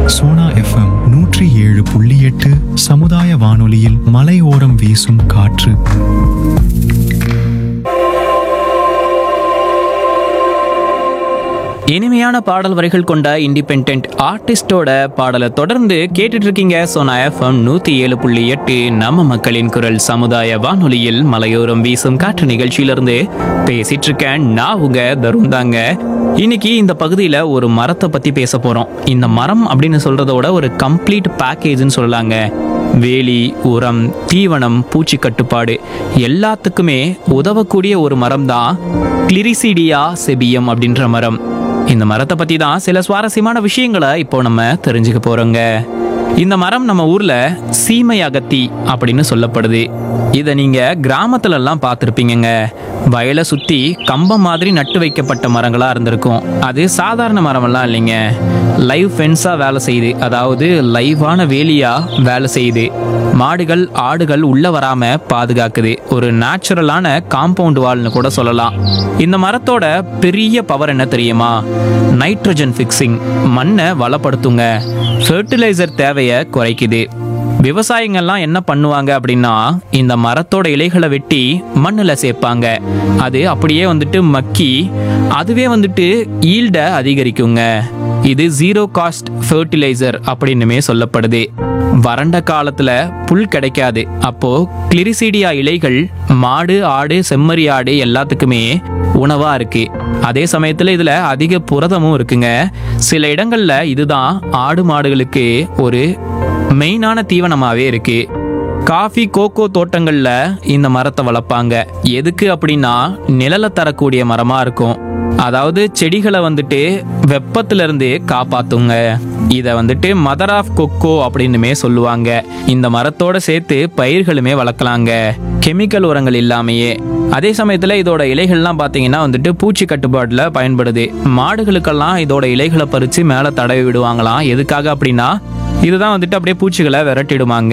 Sona FM நூற்றி ஏழு புள்ளி எட்டு சமுதாய வானொலியில் மலையோரம் வீசும் காற்று இனிமையான பாடல் வரிகள் கொண்ட இண்டிபெண்ட் ஆர்டிஸ்டோட பாடலை தொடர்ந்து கேட்டுட்டு இருக்கீங்க சோனா எஃப்எம் நூத்தி ஏழு புள்ளி எட்டு நம்ம மக்களின் குரல் சமுதாய வானொலியில் மலையோரம் வீசும் காற்று நிகழ்ச்சியிலிருந்து பேசிட்டு இருக்கேன் நான் உங்க தருண் தாங்க இன்னைக்கு இந்த பகுதியில ஒரு மரத்தை பத்தி பேச போறோம் இந்த மரம் அப்படின்னு சொல்றதோட ஒரு கம்ப்ளீட் பேக்கேஜ்னு சொல்லலாங்க வேலி உரம் தீவனம் பூச்சி கட்டுப்பாடு எல்லாத்துக்குமே உதவக்கூடிய ஒரு மரம் தான் கிளிரிசிடியா செபியம் அப்படின்ற மரம் இந்த மரத்தை பத்தி தான் சில சுவாரஸ்யமான விஷயங்களை இப்போ நம்ம தெரிஞ்சுக்க போறோங்க இந்த மரம் நம்ம ஊர்ல சீமை அகத்தி அப்படின்னு சொல்லப்படுது இதை நீங்க கிராமத்துல எல்லாம் பார்த்துருப்பீங்கங்க வயலை சுத்தி கம்பம் மாதிரி நட்டு வைக்கப்பட்ட மரங்களா இருந்திருக்கும் அது சாதாரண மரமெல்லாம் இல்லைங்க லைவ் ஃபென்ஸா வேலை செய்யுது அதாவது லைவான வேலியா வேலை செய்யுது மாடுகள் ஆடுகள் உள்ள வராம பாதுகாக்குது ஒரு நேச்சுரலான காம்பவுண்ட் வால்னு கூட சொல்லலாம் இந்த மரத்தோட பெரிய பவர் என்ன தெரியுமா நைட்ரஜன் ஃபிக்ஸிங் மண்ணை வளப்படுத்துங்க ஃபெர்டிலைசர் தேவையை குறைக்குது விவசாயிங்கெல்லாம் என்ன பண்ணுவாங்க அப்படின்னா இந்த மரத்தோட இலைகளை வெட்டி மண்ணில் சேர்ப்பாங்க அது அப்படியே வந்துட்டு மக்கி அதுவே வந்துட்டு ஈல்டை அதிகரிக்குங்க இது ஜீரோ காஸ்ட் ஃபெர்டிலைசர் அப்படின்னுமே சொல்லப்படுது வறண்ட காலத்துல புல் கிடைக்காது அப்போ கிளிரிசீடியா இலைகள் மாடு ஆடு செம்மறி ஆடு எல்லாத்துக்குமே உணவா இருக்கு அதே சமயத்துல இதுல அதிக புரதமும் இருக்குங்க சில இடங்கள்ல இதுதான் ஆடு மாடுகளுக்கு ஒரு மெயினான தீவனமாவே இருக்கு காஃபி கோகோ தோட்டங்கள்ல இந்த மரத்தை வளர்ப்பாங்க எதுக்கு அப்படின்னா நிழலை தரக்கூடிய மரமா இருக்கும் அதாவது செடிகளை வந்துட்டு வெப்பத்துல இருந்து காப்பாத்துங்க இதை வந்துட்டு மதர் ஆஃப் கொக்கோ அப்படின்னுமே சொல்லுவாங்க இந்த மரத்தோட சேர்த்து பயிர்களுமே வளர்க்கலாங்க கெமிக்கல் உரங்கள் இல்லாமையே அதே சமயத்துல இதோட இலைகள்லாம் பார்த்தீங்கன்னா வந்துட்டு பூச்சி கட்டுப்பாட்டில் பயன்படுது மாடுகளுக்கெல்லாம் இதோட இலைகளை பறித்து மேலே தடவி விடுவாங்களாம் எதுக்காக அப்படின்னா இதுதான் வந்துட்டு அப்படியே பூச்சிகளை விரட்டிடுவாங்க